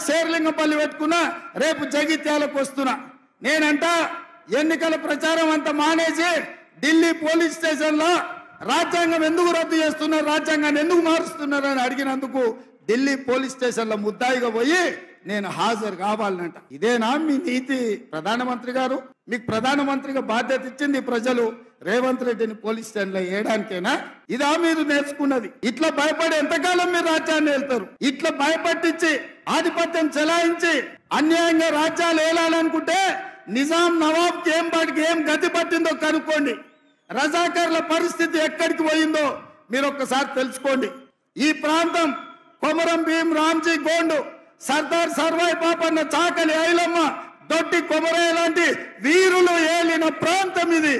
శేర్లింగపల్లి పెట్టుకున్నా రేపు జగిత్యాలకు వస్తున్నా నేనంట ఎన్నికల ప్రచారం అంతా మానేసి ఢిల్లీ పోలీస్ స్టేషన్లో రాజ్యాంగం ఎందుకు రద్దు చేస్తున్నారు రాజ్యాంగాన్ని ఎందుకు మారుస్తున్నారు అని అడిగినందుకు ఢిల్లీ పోలీస్ స్టేషన్లో ముద్దాయిగా పోయి నేను హాజరు కావాలనంట ఇదేనా మీ నీతి ప్రధానమంత్రి గారు మీకు ప్రధానమంత్రిగా బాధ్యత ఇచ్చింది ప్రజలు రేవంత్ రెడ్డిని పోలీస్ స్టేషన్లో వేయడానికేనా ఇదా మీరు నేర్చుకున్నది ఇట్లా భయపడి ఎంతకాలం మీరు రాజ్యాన్ని వెళ్తారు ఇట్లా భయపట్టించి ఆధిపత్యం చెలాయించి అన్యాయంగా రాజ్యాలు ఏలాలనుకుంటే నిజాం నవాబ్కి ఏం పాటికి ఏం గతి పట్టిందో కనుక్కోండి రజాకర్ల పరిస్థితి ఎక్కడికి పోయిందో మీరు ఒక్కసారి తెలుసుకోండి ఈ ప్రాంతం కొమరం భీం రామ్జీ గోండు సర్దార్ సర్వాయి పాపన్న చాకలి ఐలమ్మ దొడ్డి కొమరయ్య లాంటి వీరులు ఏలిన ప్రాంతం ఇది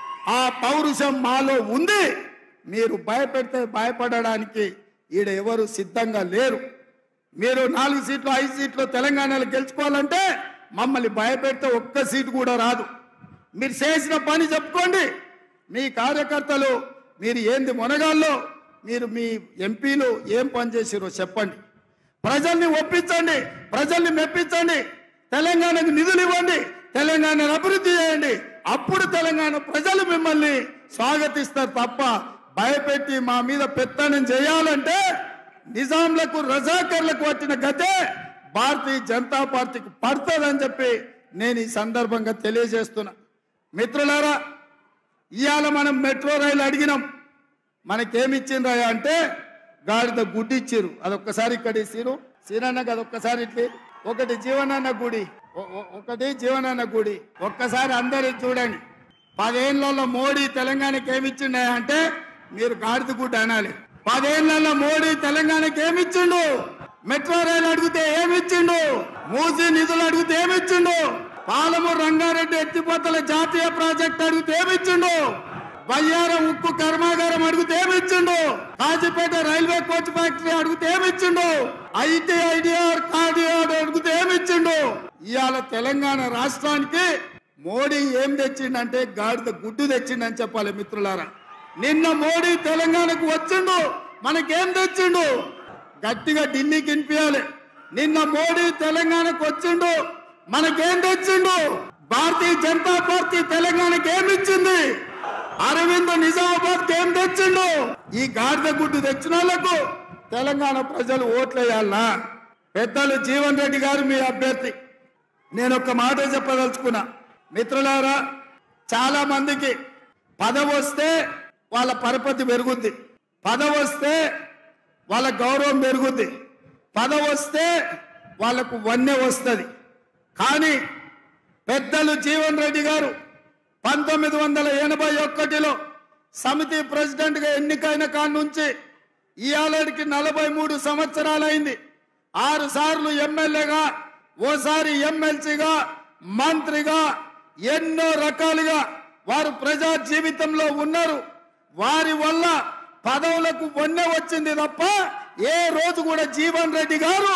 ఆ పౌరుషం మాలో ఉంది మీరు భయపెడితే భయపడడానికి ఈడ ఎవరు సిద్ధంగా లేరు మీరు నాలుగు సీట్లు ఐదు సీట్లు తెలంగాణలో గెలుచుకోవాలంటే మమ్మల్ని భయపెడితే ఒక్క సీటు కూడా రాదు మీరు చేసిన పని చెప్పుకోండి మీ కార్యకర్తలు మీరు ఏంది మొనగాల్లో మీరు మీ ఎంపీలు ఏం పని చేసిరో చెప్పండి ప్రజల్ని ఒప్పించండి ప్రజల్ని మెప్పించండి తెలంగాణకు నిధులు ఇవ్వండి తెలంగాణను అభివృద్ధి చేయండి అప్పుడు తెలంగాణ ప్రజలు మిమ్మల్ని స్వాగతిస్తారు తప్ప భయపెట్టి మా మీద పెత్తనం చేయాలంటే నిజాంలకు రజాకర్లకు వచ్చిన గతే భారతీయ జనతా పార్టీకి పడుతుందని చెప్పి నేను ఈ సందర్భంగా తెలియజేస్తున్నా మిత్రులారా ఇవాళ మనం మెట్రో రైలు అడిగినాం మనకేమిచ్చిండ్రా అంటే గాడిద గుడ్డి ఇచ్చిర్రు అదొక్కసారి ఇక్కడ ఇచ్చిర్రు సీనన్నకి అదొక్కసారి ఇట్లి ఒకటి జీవనాన్న గుడి ఒ- ఒ- ఒకటి జీవనాన్న గుడి ఒక్కసారి అందరూ చూడండి పదేళ్లలో మోడీ తెలంగాణకి ఏమిచ్చిండే అంటే మీరు గాడిద గుడ్డ అనాలి పదేళ్లలో మోడీ తెలంగాణకి ఏమిచ్చిండు మెట్రో రైలు అడిగితే ఏమిచ్చిండు మూసీ నిధులు అడిగితే ఏమిచ్చిండు పాలమూరు రంగారెడ్డి ఎత్తిపోతల జాతీయ ప్రాజెక్ట్ అడిగితే ఏమిచ్చిండు బయ్యారం ఉక్కు కర్మాగారం అడిగితే ఏమిచ్చిండు కాజీపేట రైల్వే కోచ్ ఫ్యాక్టరీ అడిగితే ఏమిచ్చిండు ఐటీ ఐడిఆర్ కార్డిఆర్ అడిగితే ఏమిచ్చిండు ఇవాళ తెలంగాణ రాష్ట్రానికి మోడీ ఏం తెచ్చిండంటే గాడిద గుడ్డు తెచ్చిండని చెప్పాలి మిత్రులారా నిన్న మోడీ తెలంగాణకు వచ్చిండు మనకేం తెచ్చిండు గట్టిగా ఢిల్లీకి వినిపించాలి నిన్న మోడీ తెలంగాణకు వచ్చిండు మనకేం తెచ్చిండు భారతీయ జనతా పార్టీ తెలంగాణకి ఏమి ఇచ్చింది అరవింద్ నిజామాబాద్ ఏం తెచ్చిండు ఈ గాడిద గుడ్డు తెచ్చిన వాళ్ళకు తెలంగాణ ప్రజలు ఓట్లేయాలనా పెద్దలు జీవన్ రెడ్డి గారు మీ అభ్యర్థి నేను ఒక మాట చెప్పదలుచుకున్నా మిత్రులారా చాలా మందికి పదవి వస్తే వాళ్ళ పరపతి పెరుగుద్ది పదవి వస్తే వాళ్ళ గౌరవం పెరుగుద్ది పదవి వస్తే వాళ్ళకు వన్నె వస్తుంది కానీ పెద్దలు జీవన్ రెడ్డి గారు పంతొమ్మిది వందల ఎనభై ఒకటిలో సమితి ప్రెసిడెంట్గా ఎన్నికైన కాడి నుంచి ఇవాళకి నలభై మూడు సంవత్సరాలైంది ఆరు సార్లు ఎమ్మెల్యేగా ఓసారి ఎమ్మెల్సీగా మంత్రిగా ఎన్నో రకాలుగా వారు ప్రజా జీవితంలో ఉన్నారు వారి వల్ల పదవులకు వన్నె వచ్చింది తప్ప ఏ రోజు కూడా జీవన్ రెడ్డి గారు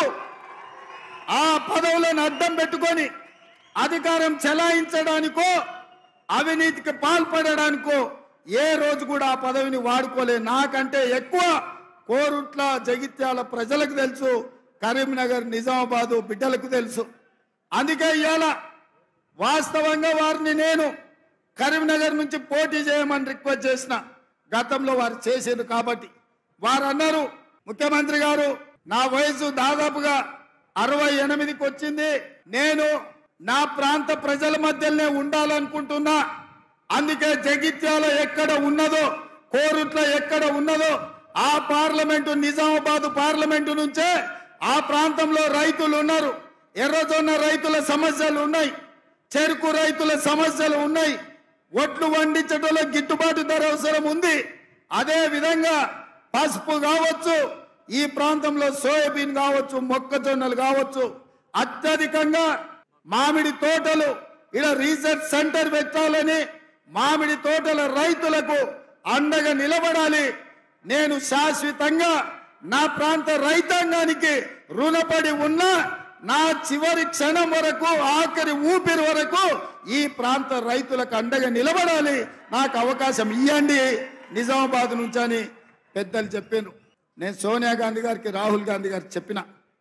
ఆ పదవులను అడ్డం పెట్టుకొని అధికారం చెలాయించడానికో అవినీతికి పాల్పడడానికో ఏ రోజు కూడా ఆ పదవిని వాడుకోలే నాకంటే ఎక్కువ కోరుట్ల జగిత్యాల ప్రజలకు తెలుసు కరీంనగర్ నిజామాబాదు బిడ్డలకు తెలుసు అందుకే ఇవాళ వాస్తవంగా వారిని నేను కరీంనగర్ నుంచి పోటీ చేయమని రిక్వెస్ట్ చేసిన గతంలో వారు చేసారు కాబట్టి వారు అన్నారు ముఖ్యమంత్రి గారు నా వయసు దాదాపుగా అరవై ఎనిమిదికి వచ్చింది నేను నా ప్రాంత ప్రజల మధ్యలోనే ఉండాలనుకుంటున్నా అందుకే జగిత్యాల ఎక్కడ ఉన్నదో కోరుట్ల ఎక్కడ ఉన్నదో ఆ పార్లమెంటు నిజామాబాద్ పార్లమెంటు నుంచే ఆ ప్రాంతంలో రైతులు ఉన్నారు ఎర్రజొన్న రైతుల సమస్యలు ఉన్నాయి చెరుకు రైతుల సమస్యలు ఉన్నాయి ఒట్లు వండించడంలో గిట్టుబాటు ధర అవసరం ఉంది అదే విధంగా పసుపు కావచ్చు ఈ ప్రాంతంలో సోయాబీన్ కావచ్చు మొక్కజొన్నలు కావచ్చు అత్యధికంగా మామిడి తోటలు ఇలా రీసెర్చ్ సెంటర్ పెట్టాలని మామిడి తోటల రైతులకు అండగా నిలబడాలి నేను శాశ్వతంగా నా ప్రాంత రైతాంగానికి రుణపడి ఉన్నా నా చివరి క్షణం వరకు ఆఖరి ఊపిరి వరకు ఈ ప్రాంత రైతులకు అండగా నిలబడాలి నాకు అవకాశం ఇవ్వండి నిజామాబాద్ నుంచి అని పెద్దలు చెప్పారు నేను సోనియా గాంధీ గారికి రాహుల్ గాంధీ గారికి చెప్పిన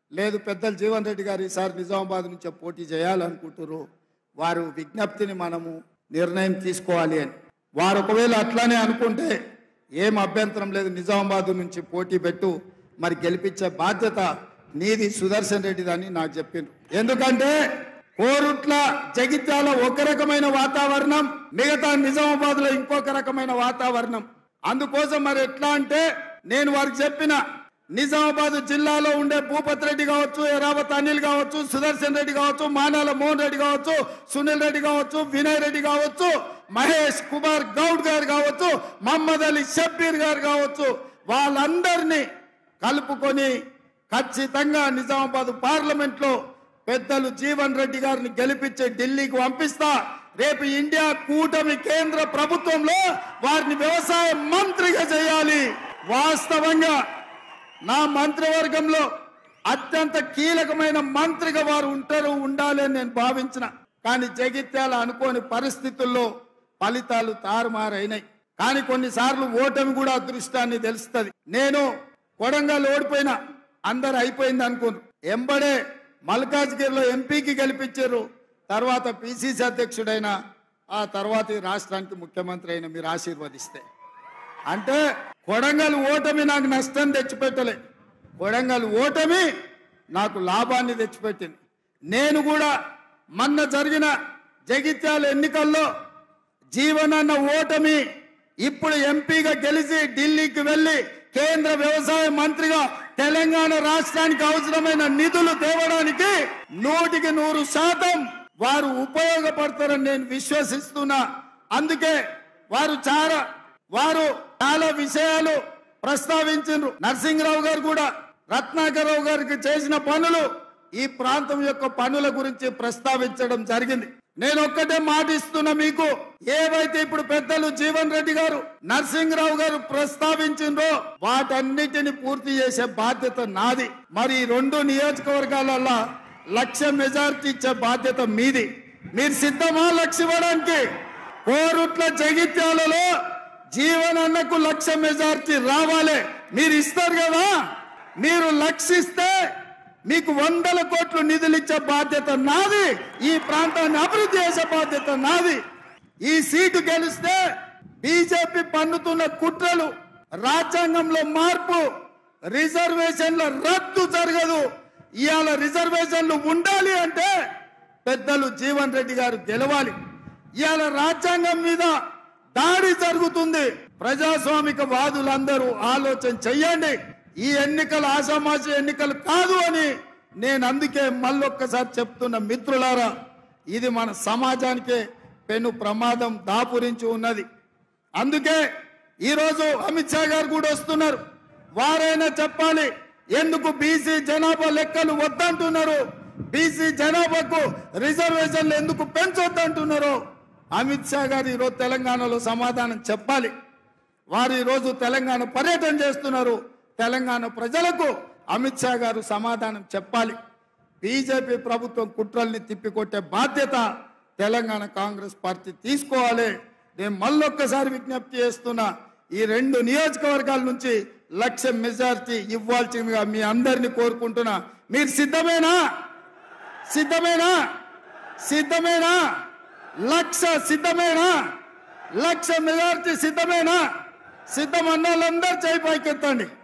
లేదు పెద్దలు జీవన్ రెడ్డి గారు ఈసారి నిజామాబాద్ నుంచే పోటీ చేయాలనుకుంటున్నారు వారు విజ్ఞప్తిని మనము నిర్ణయం తీసుకోవాలి అని వారు ఒకవేళ అట్లానే అనుకుంటే ఏం అభ్యంతరం లేదు నిజామాబాద్ నుంచి పోటీ పెట్టు మరి గెలిపించే బాధ్యత నీది సుదర్శన్ రెడ్డిదని నాకు చెప్పిండ్రు ఎందుకంటే కోరుట్ల జగిత్యాల ఒక రకమైన వాతావరణం మిగతా నిజామాబాద్ లో ఇంకొక రకమైన వాతావరణం అందుకోసం మరి ఎట్లా అంటే నేను వారికి చెప్పిన నిజామాబాద్ జిల్లాలో ఉండే భూపత్ రెడ్డి కావచ్చు ఎరావత్ అనిల్ కావచ్చు సుదర్శన్ రెడ్డి కావచ్చు మానాల మోహన్ రెడ్డి కావచ్చు సునీల్ రెడ్డి కావచ్చు వినయ్ రెడ్డి కావచ్చు మహేష్ కుమార్ గౌడ్ గారు కావచ్చు మహమ్మద్ అలీ షబ్బీర్ గారు కావచ్చు వాళ్ళందరినీ కలుపుకొని ఖచ్చితంగా నిజామాబాద్ పార్లమెంట్ లో పెద్దలు జీవన్ రెడ్డి గారిని గెలిపించి ఢిల్లీకి పంపిస్తా రేపు ఇండియా కూటమి కేంద్ర ప్రభుత్వంలో వారిని వ్యవసాయ మంత్రిగా చేయాలి వాస్తవంగా నా మంత్రివర్గంలో అత్యంత కీలకమైన మంత్రిగా వారు ఉంటారు ఉండాలి అని నేను భావించిన కానీ జగిత్యాల అనుకోని పరిస్థితుల్లో ఫలితాలు తారుమారైనాయి కానీ కొన్నిసార్లు ఓటమి కూడా అదృష్టాన్ని తెలుస్తుంది నేను కొడంగల్ ఓడిపోయినా అందరు అయిపోయింది అనుకున్నారు ఎంబడే మల్కాజ్గిరిలో ఎంపీకి గెలిపించారు తర్వాత పిసిసి అధ్యక్షుడైన ఆ తర్వాత ఈ రాష్ట్రానికి ముఖ్యమంత్రి అయిన మీరు ఆశీర్వదిస్తే అంటే కొడంగల్ ఓటమి నాకు నష్టం తెచ్చిపెట్టలే కొడంగల్ ఓటమి నాకు లాభాన్ని తెచ్చిపెట్టింది నేను కూడా మొన్న జరిగిన జగిత్యాల ఎన్నికల్లో జీవనన్న ఓటమి ఇప్పుడు ఎంపీగా గెలిచి ఢిల్లీకి వెళ్లి కేంద్ర వ్యవసాయ మంత్రిగా తెలంగాణ రాష్ట్రానికి అవసరమైన నిధులు తేవడానికి నూటికి నూరు శాతం వారు ఉపయోగపడతారని నేను విశ్వసిస్తున్నా అందుకే వారు చాలా వారు చాలా విషయాలు ప్రస్తావించారు నరసింహరావు గారు కూడా రత్నాకరరావు గారికి చేసిన పనులు ఈ ప్రాంతం యొక్క పనుల గురించి ప్రస్తావించడం జరిగింది నేను ఒక్కటే మాటిస్తున్నా మీకు ఏవైతే ఇప్పుడు పెద్దలు జీవన్ రెడ్డి గారు నరసింహరావు గారు ప్రస్తావించిండ్రో వాటన్నిటిని పూర్తి చేసే బాధ్యత నాది మరి ఈ రెండు నియోజకవర్గాలలో లక్ష మెజార్టీ ఇచ్చే బాధ్యత మీది మీరు సిద్ధమా లక్ష ఇవ్వడానికి కోరుట్ల జగిత్యాలలో జీవనన్నకు లక్ష మెజార్టీ రావాలి మీరు ఇస్తారు కదా మీరు లక్షిస్తే మీకు వందల కోట్లు నిధులు ఇచ్చే బాధ్యత నాది ఈ ప్రాంతాన్ని అభివృద్ధి చేసే బాధ్యత నాది ఈ సీటు గెలిస్తే బీజేపీ పన్నుతున్న కుట్రలు రాజ్యాంగంలో మార్పు రిజర్వేషన్ల రద్దు జరగదు ఇవాళ రిజర్వేషన్లు ఉండాలి అంటే పెద్దలు జీవన్ రెడ్డి గారు గెలవాలి ఇవాళ రాజ్యాంగం మీద దాడి జరుగుతుంది ప్రజాస్వామిక వాదులందరూ ఆలోచన చెయ్యండి ఈ ఎన్నికలు ఆషామాషి ఎన్నికలు కాదు అని నేను అందుకే మళ్ళొక్కసారి చెప్తున్న మిత్రులారా ఇది మన సమాజానికే పెను ప్రమాదం దాపురించి ఉన్నది అందుకే ఈరోజు అమిత్ షా గారు కూడా వస్తున్నారు వారైనా చెప్పాలి ఎందుకు బీసీ జనాభా లెక్కలు వద్దంటున్నారు బీసీ జనాభాకు రిజర్వేషన్లు ఎందుకు పెంచొద్దంటున్నారు అమిత్ షా గారు ఈరోజు తెలంగాణలో సమాధానం చెప్పాలి వారు ఈరోజు తెలంగాణ పర్యటన చేస్తున్నారు తెలంగాణ ప్రజలకు అమిత్ షా గారు సమాధానం చెప్పాలి బీజేపీ ప్రభుత్వం కుట్రల్ని తిప్పికొట్టే బాధ్యత తెలంగాణ కాంగ్రెస్ పార్టీ తీసుకోవాలి నేను మళ్ళొక్కసారి విజ్ఞప్తి చేస్తున్నా ఈ రెండు నియోజకవర్గాల నుంచి లక్ష మెజార్టీ ఇవ్వాల్సిందిగా మీ అందరిని కోరుకుంటున్నా మీరు సిద్ధమేనా సిద్ధమేనా సిద్ధమేనా లక్ష సిద్ధమేనా లక్ష మెజార్టీ సిద్ధమేనా సిద్ధం అన్న వాళ్ళందరూ చేయి పైకెత్తండి